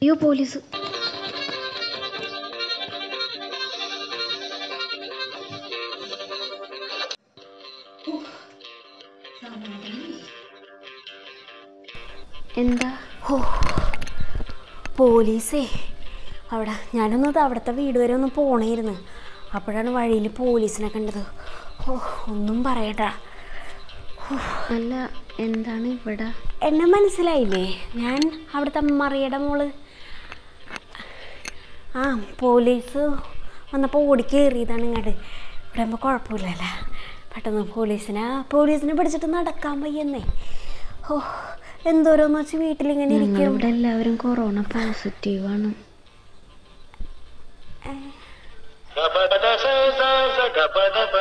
അയ്യോ പോലീസ് എന്താ ഓ പോലീസേ അവിടെ ഞാനൊന്ന് ദാ അവിടുത്തെ വീട് വരെ ഒന്ന് പോണേരുന്നു അപ്പോഴാണ് വഴിയിൽ പോലീസിനെ കണ്ടത് ഓ ഒന്നും പറയട്ടാ അല്ല എന്താണ് ഇവിടെ എന്നെ മനസ്സിലായില്ലേ ഞാൻ അവിടുത്തെ മറിയുടെ മോള് ആ പോലീസ് വന്നപ്പോൾ ഓടി കയറിയതാണ് ഇങ്ങോട്ട് ഇവിടെ ആകുമ്പോൾ കുഴപ്പമില്ലല്ലോ പെട്ടെന്ന് പോലീസിനെ പോലീസിനെ പിടിച്ചിട്ട് നടക്കാൻ വയ്യെന്നേ ഓ എന്തോരോന്ന് വെച്ച് വീട്ടിലിങ്ങനെ ഇരിക്കും ഇവിടെ എല്ലാവരും കൊറോണ പോസിറ്റീവാണ് Gapada sa sa sa gapada